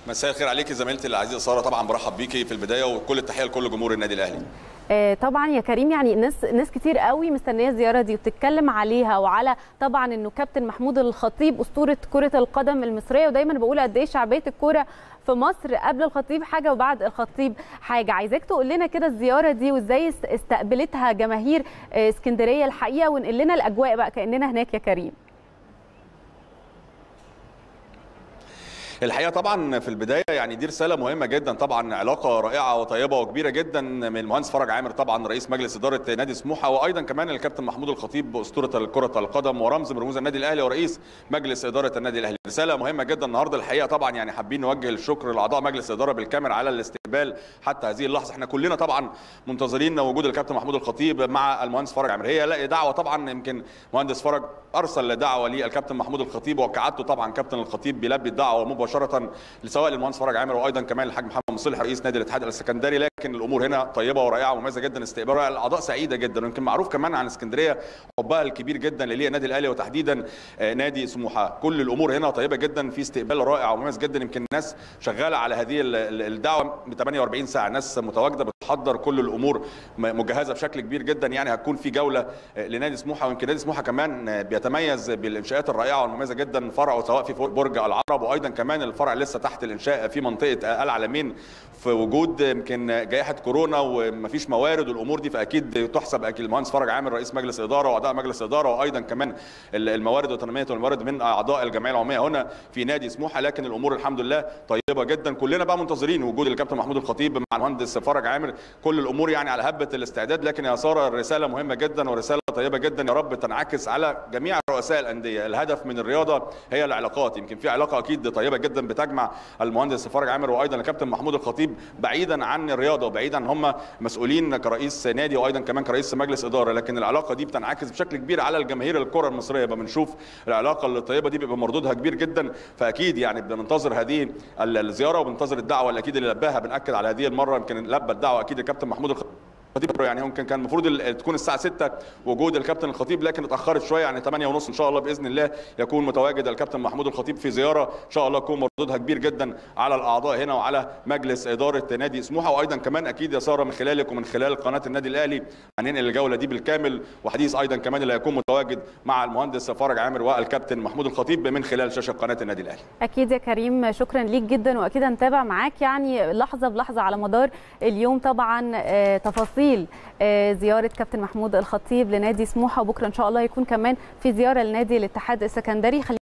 مساء الخير عليكي زميلتي العزيزه ساره طبعا برحب بيكي في البدايه وكل التحيه لكل جمهور النادي الاهلي آه، طبعا يا كريم يعني ناس ناس كتير قوي مستنيه الزياره دي وبتتكلم عليها وعلى طبعا انه كابتن محمود الخطيب اسطوره كره القدم المصريه ودايما بقول قد ايه شعبيه الكوره في مصر قبل الخطيب حاجه وبعد الخطيب حاجه عايزاك تقول لنا كده الزياره دي وازاي است- استقبلتها جماهير آه، اسكندريه الحقيقه ونقل لنا الاجواء بقى كاننا هناك يا كريم الحقيقه طبعا في البدايه يعني دي رساله مهمه جدا طبعا علاقه رائعه وطيبه وكبيره جدا من المهندس فرج عامر طبعا رئيس مجلس اداره نادي سموحه وايضا كمان الكابتن محمود الخطيب اسطوره كره القدم ورمز من رموز النادي الاهلي ورئيس مجلس اداره النادي الاهلي رساله مهمه جدا النهارده الحقيقه طبعا يعني حابين نوجه الشكر لاعضاء مجلس الاداره بالكامل على الاستقبال حتى هذه اللحظه احنا كلنا طبعا منتظرين وجود الكابتن محمود الخطيب مع المهندس فرج عامر هي لا دعوه طبعا يمكن مهندس فرج ارسل دعوه للكابتن محمود الخطيب وكعادته طبعا كابتن الخطيب بيلبي الدعوه مباشره سواء للمهندس فرج عامر وايضا كمان الحاج محمد مصلح رئيس نادي الاتحاد السكندري لكن الامور هنا طيبه ورائعه ومميزه جدا استقبال رائع الاعضاء سعيده جدا ويمكن معروف كمان عن اسكندريه حبها الكبير جدا لليه النادي الاهلي وتحديدا آه، نادي سموحه كل الامور هنا طيبه جدا في استقبال رائع ومميز جدا يمكن الناس شغاله على هذه ال- ال- الدعوه ب 48 ساعه ناس متواجده بتحضر كل الامور م- مجهزه بشكل كبير جدا يعني هتكون في جوله آه، لنادي سموحه ويمكن نادي سموحه كمان آه، بيتميز بالانشاءات الرائعه والمميزه جدا فرعه سواء في برج العرب وايضا كمان الفرع لسه تحت الانشاء في منطقه العلمين في وجود يمكن جائحه كورونا ومفيش موارد والامور دي فاكيد تحسب اكيد المهندس فرج عامر رئيس مجلس اداره واعضاء مجلس اداره وايضا كمان ال- الموارد وتنميه الموارد من اعضاء الجمعيه العموميه هنا في نادي سموحه لكن الامور الحمد لله طيبه جدا كلنا بقى منتظرين وجود الكابتن محمود الخطيب مع المهندس فرج عامر كل الامور يعني على هبه الاستعداد لكن يا ساره الرساله مهمه جدا ورساله طيبه جدا يا رب تنعكس على جميع رؤساء الانديه الهدف من الرياضه هي العلاقات يمكن في علاقه اكيد طيبه جدا بتجمع المهندس فرج عامر وايضا الكابتن محمود الخطيب بعيدا عن الرياضه وبعيدا عن هم مسؤولين كرئيس نادي وايضا كمان كرئيس مجلس اداره لكن العلاقه دي بتنعكس بشكل كبير على الجماهير الكره المصريه يبقى بنشوف العلاقه الطيبه دي بيبقى مردودها كبير جدا فاكيد يعني بننتظر هذه ال- الزياره وبننتظر الدعوه اللي اكيد اللي لباها بناكد على هذه المره يمكن لبى الدعوه اكيد الكابتن محمود الخطيب الخطيب يعني يمكن كان المفروض ال- تكون الساعه 6 وجود الكابتن الخطيب لكن اتاخرت شويه يعني 8 ونص ان شاء الله باذن الله يكون متواجد الكابتن محمود الخطيب في زياره ان شاء الله يكون مردودها كبير جدا على الاعضاء هنا وعلى مجلس اداره نادي سموحه وايضا كمان اكيد يا ساره من خلالك ومن خلال قناه النادي الاهلي هننقل الجوله دي بالكامل وحديث ايضا كمان اللي هيكون متواجد مع المهندس فرج عامر والكابتن محمود الخطيب من خلال شاشه قناه النادي الاهلي اكيد يا كريم شكرا ليك جدا واكيد هنتابع معاك يعني لحظه بلحظه على مدار اليوم طبعا آه، تفاصيل آه، زياره كابتن محمود الخطيب لنادي سموحه وبكره ان شاء الله يكون كمان في زياره لنادي الاتحاد السكندري خلينا